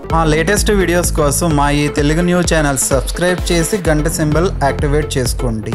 మా latest videos కోసం మా ఈ తెలుగు న్యూస్ ఛానల్ సబ్స్క్రైబ్ చేసి గంట సింబల్ యాక్టివేట్ చేసుకోండి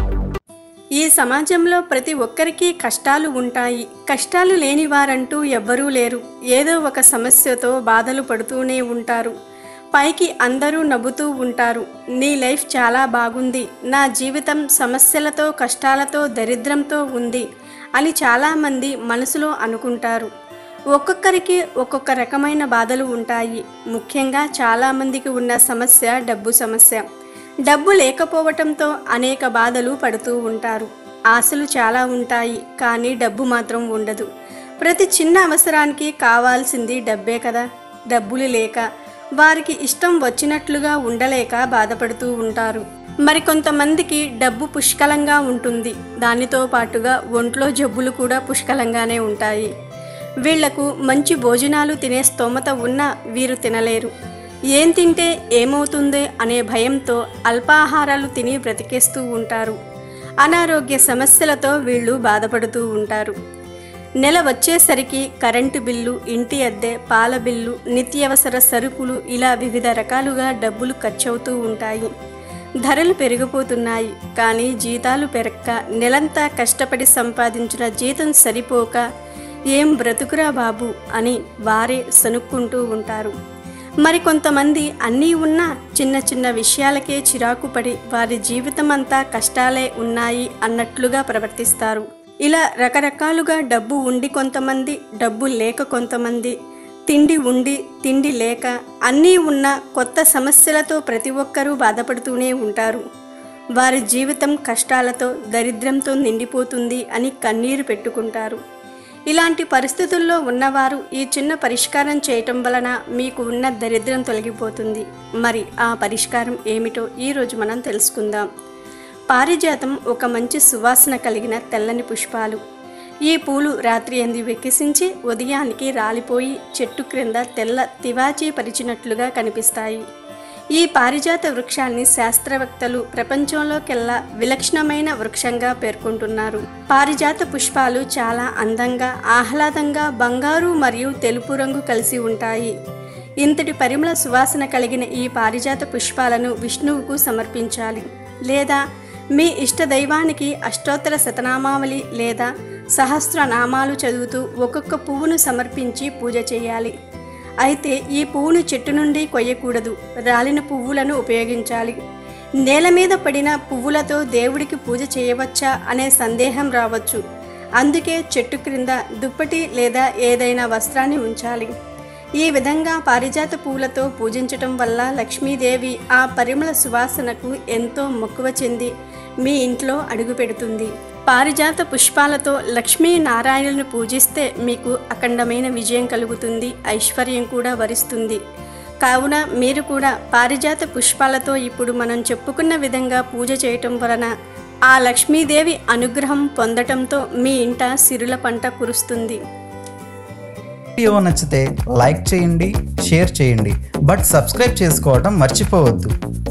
ఈ సమాజంలో ప్రతి ఒక్కరికి కష్టాలు ఉంటాయి కష్టాలు లేని వారంటూ ఎవ్వరూ లేరు ఏదో ఒక సమస్యతో బాధలు పడుతూనే ఉంటారు పైకి అందరూ నవ్వుతూ ఉంటారు నీ లైఫ్ చాలా బాగుంది నా జీవితం సమస్యలతో కష్టాలతో దరిద్రంతో ఉంది అని చాలామంది మనసులో అనుకుంటారు ఒక్కొక్కరికి ఒక్కొక్క రకమైన బాధలు ఉంటాయి ముఖ్యంగా చాలామందికి ఉన్న సమస్య డబ్బు సమస్య డబ్బు లేకపోవటంతో అనేక బాధలు పడుతూ ఉంటారు ఆశలు చాలా ఉంటాయి కానీ డబ్బు మాత్రం ఉండదు ప్రతి చిన్న అవసరానికి కావాల్సింది డబ్బే కదా డబ్బులు లేక వారికి ఇష్టం వచ్చినట్లుగా ఉండలేక బాధపడుతూ ఉంటారు మరికొంతమందికి డబ్బు పుష్కలంగా ఉంటుంది దానితో పాటుగా ఒంట్లో జబ్బులు కూడా పుష్కలంగానే ఉంటాయి వీళ్లకు మంచి భోజనాలు తినే స్తోమత ఉన్నా వీరు తినలేరు ఏం తింటే ఏమవుతుందే అనే భయంతో అల్పాహారాలు తిని బ్రతికేస్తూ ఉంటారు అనారోగ్య సమస్యలతో వీళ్ళు బాధపడుతూ ఉంటారు నెల వచ్చేసరికి కరెంటు బిల్లు ఇంటి అద్దె పాల బిల్లు నిత్యావసర సరుకులు ఇలా వివిధ రకాలుగా డబ్బులు ఖర్చవుతూ ఉంటాయి ధరలు పెరిగిపోతున్నాయి కానీ జీతాలు పెరక్క నెలంతా కష్టపడి సంపాదించిన జీతం సరిపోక ఏం బ్రతుకురా బాబు అని వారే సనుక్కుంటూ ఉంటారు మరికొంతమంది అన్నీ ఉన్నా చిన్న చిన్న విషయాలకే చిరాకు పడి వారి జీవితం అంతా కష్టాలే ఉన్నాయి అన్నట్లుగా ప్రవర్తిస్తారు ఇలా రకరకాలుగా డబ్బు ఉండి కొంతమంది డబ్బు లేక కొంతమంది తిండి ఉండి తిండి లేక అన్నీ ఉన్న కొత్త సమస్యలతో ప్రతి ఒక్కరూ బాధపడుతూనే ఉంటారు వారి జీవితం కష్టాలతో దరిద్రంతో నిండిపోతుంది అని కన్నీరు పెట్టుకుంటారు ఇలాంటి పరిస్థితుల్లో ఉన్నవారు ఈ చిన్న పరిష్కారం చేయటం వలన మీకు ఉన్న దరిద్రం తొలగిపోతుంది మరి ఆ పరిష్కారం ఏమిటో ఈరోజు మనం తెలుసుకుందాం పారిజాతం ఒక మంచి సువాసన కలిగిన తెల్లని పుష్పాలు ఈ పూలు రాత్రి అంది వికసించి ఉదయానికి రాలిపోయి చెట్టు క్రింద తెల్ల తివాచీ పరిచినట్లుగా కనిపిస్తాయి ఈ పారిజాత వృక్షాన్ని శాస్త్రవేత్తలు ప్రపంచంలోకెల్లా విలక్షణమైన వృక్షంగా పేర్కొంటున్నారు పారిజాత పుష్పాలు చాలా అందంగా ఆహ్లాదంగా బంగారు మరియు తెలుపు రంగు కలిసి ఉంటాయి ఇంతటి పరిమళ సువాసన కలిగిన ఈ పారిజాత పుష్పాలను విష్ణువుకు సమర్పించాలి లేదా మీ ఇష్ట దైవానికి అష్టోత్తర శతనామావళి లేదా సహస్రనామాలు చదువుతూ ఒక్కొక్క పువ్వును సమర్పించి పూజ చేయాలి అయితే ఈ పువ్వును చెట్టు నుండి కొయ్యకూడదు రాలిన పువ్వులను ఉపయోగించాలి నేల మీద పడిన పువ్వులతో దేవుడికి పూజ చేయవచ్చా అనే సందేహం రావచ్చు అందుకే చెట్టు క్రింద దుప్పటి లేదా ఏదైనా వస్త్రాన్ని ఉంచాలి ఈ విధంగా పారిజాత పూలతో పూజించటం వల్ల లక్ష్మీదేవి ఆ పరిమళ సువాసనకు ఎంతో మక్కువ చెంది మీ ఇంట్లో అడుగుపెడుతుంది పారిజాత పుష్పాలతో లక్ష్మీ నారాయణులను పూజిస్తే మీకు అఖండమైన విజయం కలుగుతుంది ఐశ్వర్యం కూడా వరిస్తుంది కావున మీరు కూడా పారిజాత పుష్పాలతో ఇప్పుడు మనం చెప్పుకున్న విధంగా పూజ చేయటం వలన ఆ లక్ష్మీదేవి అనుగ్రహం పొందటంతో మీ ఇంట సిరుల పంట కురుస్తుంది వీడియో నచ్చితే లైక్ చేయండి షేర్ చేయండి బట్ సబ్స్క్రైబ్ చేసుకోవడం మర్చిపోవద్దు